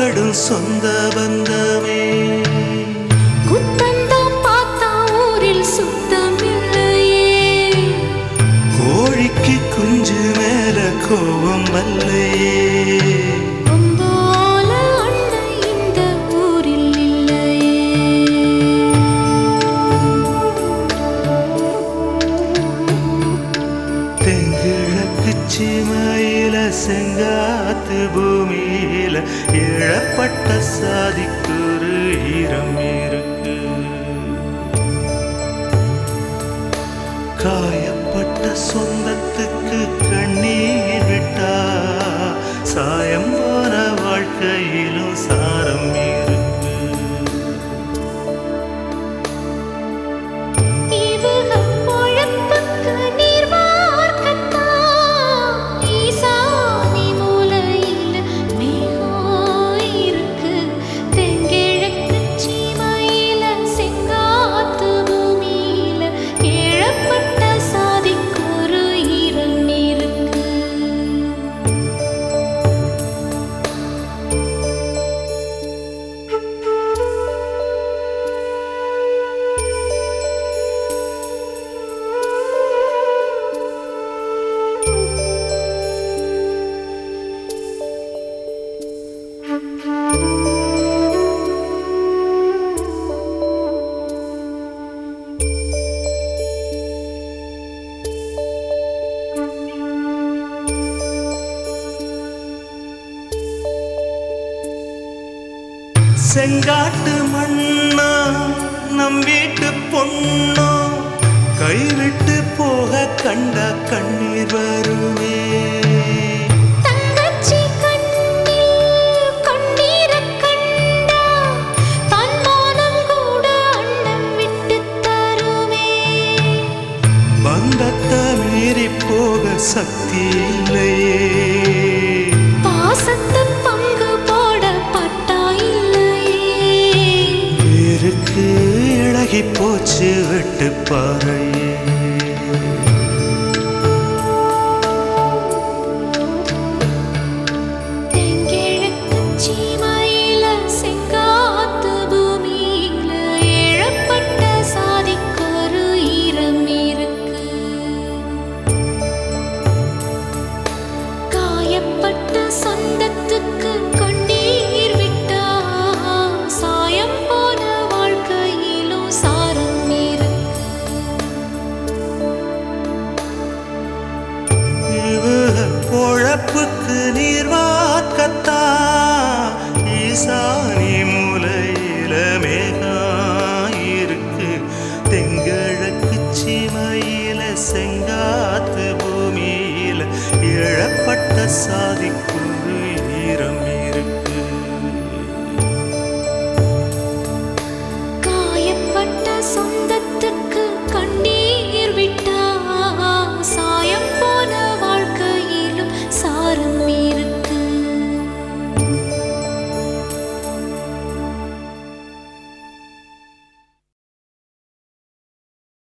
தேடும் சொந்த பந்தமே குத்தந்தான் பார்த்தா ஊரில் சுத்தமில்லையே கோழிக்கு குஞ்சு மேல கோபம் வல்லையே அம்பால அண்ணன் இந்த ஊரில் இல்லையே தெங்கிழக்கு சிமையில செங்காத்து பூமியில இழப்பட்ட சாதிக்குரு ஈரம் இருக்கு காயப்பட்ட சொந்தத்துக்கு கண்ணீர் விட்டா சாயம் போன வாழ்க்கையிலும் சாரம் இருக்கு இவக பொழப்புக்கு நீர் வார்க்கத்தான் ஈசானி மூலையில் மேகம் இருக்கு தெங்கிழக்கு சீமையில செங்காத்து பூமியில இழப்பட்ட சாதிக்கொரு ஈரம் இருக்கு செங்காட்டு மண்ணா நம் வீட்டு பொண்ணோ கைவிட்டு போக கண்ட கண்ணீர் வருமே தங்கச்சி கண்ணில் கண்ணீரக் கண்டா தன்மானம் கூட அண்ணன் விட்டுத் தருமே பந்தத்தை மீறி போக சக்தி இல்லையே பாசத்து பங்கு போட பட்டா இல்லையே வேருக்கு இழகி போச்சு வெட்டு பாறையே தெங்கிழக்குச் சீமையில செங்காத்து பூமியில இழப்பட்ட சாதிக்கொரு ஈரம் இருக்கு காயப்பட்ட சொந்தத்துக்கு கண்ணீர் விட்டா சாயம் போன வாழ்க்கையிலும் சாரம் இருக்கு இவக பொழப்புக்கு நீர் வாக்கத்தா ஈசானி மூலையில மேகாயிருக்கு தெங்கிழக்கு சிமையில செங்காத்து பூமியில இழப்பட்ட சாதிக்குரு ஈரம் இருக்கு காயப்பட்ட சொந்தத்துக்கு